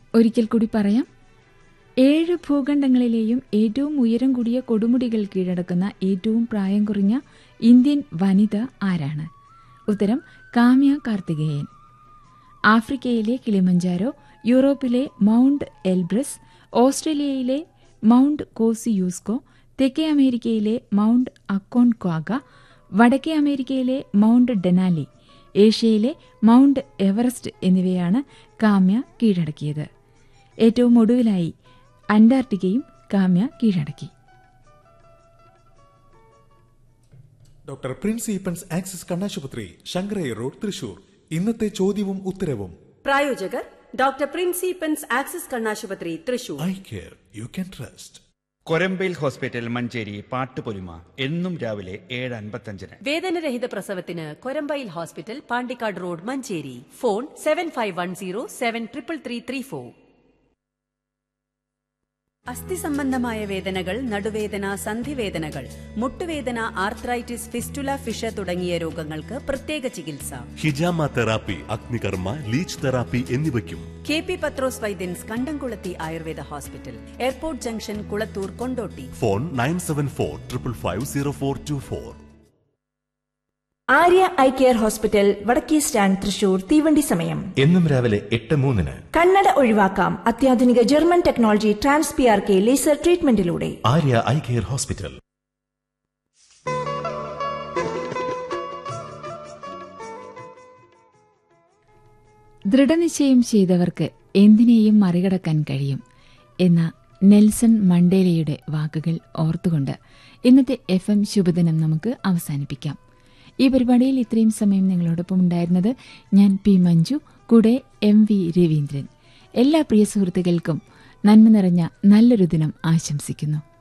ഒരിക്കൽ കൂടി പറയാം ഏഴ് ഭൂഖണ്ഡങ്ങളിലെയും ഏറ്റവും ഉയരം കൂടിയ കൊടുമുടികൾ കീഴടക്കുന്ന ഏറ്റവും പ്രായം കുറഞ്ഞ ഇന്ത്യൻ വനിത ആരാണ് ഉത്തരം കാമ്യ കാർത്തികേയൻ ആഫ്രിക്കയിലെ കിളിമഞ്ചാരോ യൂറോപ്പിലെ മൗണ്ട് എൽബ്രസ് ഓസ്ട്രേലിയയിലെ മൗണ്ട് കോസിയൂസ്കോ തെക്കേ അമേരിക്കയിലെ മൗണ്ട് അക്കോൺക്വാഗ വടക്കേ അമേരിക്കയിലെ മൗണ്ട് ഡെനാലി ഏഷ്യയിലെ മൗണ്ട് എവറസ്റ്റ് എന്നിവയാണ് കാമ്യ കീഴടക്കിയത് ഏറ്റവും ഒടുവിലായി അന്റാർട്ടിക്കയും കാമ്യ കീഴടക്കി ഡോക്ടർ പ്രിൻസ് ഈപ്പൻസ് ആക്സിസ് കണ്ണാശുപത്രി ശങ്കരയ്യ റോഡ് തൃശൂർ ഇന്നത്തെ ചോദ്യവും ഉത്തരവും പ്രായോജകർ ഡോക്ടർ പ്രിൻസിപ്പൻസ് ആക്സിസ് കണ്ണാശുപത്രി Thrissur eye care you can trust Korambayil hospital Manjeri പാട്ടുപൊലിമ എന്നും രാവിലെ ഏഴ് അൻപത്തഞ്ചിന് വേദനരഹിത പ്രസവത്തിന് Korambayil hospital Pandikkad road Manjeri phone seven five one zero seven triple three three four അസ്ഥി സംബന്ധമായ വേദനകൾ നടുവേദന സന്ധിവേദനകൾ മുട്ടുവേദന ആർത്രൈറ്റിസ് ഫിസ്റ്റുല ഫിഷ തുടങ്ങിയ രോഗങ്ങൾക്ക് പ്രത്യേക ചികിത്സ ഹിജാമ തെറാപ്പി അഗ്നികർമ്മ ലീച്ച് തെറാപ്പി എന്നിവയ്ക്കും കെ പി പത്രോസ് വൈദ്യൻസ് കണ്ടംകുളത്തി Ayurveda hospital airport junction Kulathur Kondotty phone nine seven four triple five zero four two four Arya eye care hospital വടക്കേ സ്റ്റാൻഡ് തൃശൂർ തീവണ്ടി സമയം എന്നും രാവിലെ എട്ട് മൂന്നിന് കണ്ണട ഒഴിവാക്കാം അത്യാധുനിക German technology trans P R K laser ട്രീറ്റ്മെന്റിലൂടെ ആര്യ ഐ കെയർ ഹോസ്പിറ്റൽ ദൃഢനിശ്ചയം ചെയ്തവർക്ക് എന്തിനേയും മറികടക്കാൻ കഴിയും എന്ന നെൽസൺ മണ്ടേലയുടെ വാക്കുകൾ ഓർത്തുകൊണ്ട് ഇന്നത്തെ എഫ് എം ശുഭദിനം നമുക്ക് അവസാനിപ്പിക്കാം ഈ പരിപാടിയിൽ ഇത്രയും സമയം നിങ്ങളോടൊപ്പം ഉണ്ടായിരുന്നത് ഞാൻ പി മഞ്ജു കൂടെ എം വി രവീന്ദ്രൻ എല്ലാ പ്രിയ സുഹൃത്തുക്കൾക്കും നന്മ നിറഞ്ഞ നല്ലൊരു ദിനം ആശംസിക്കുന്നു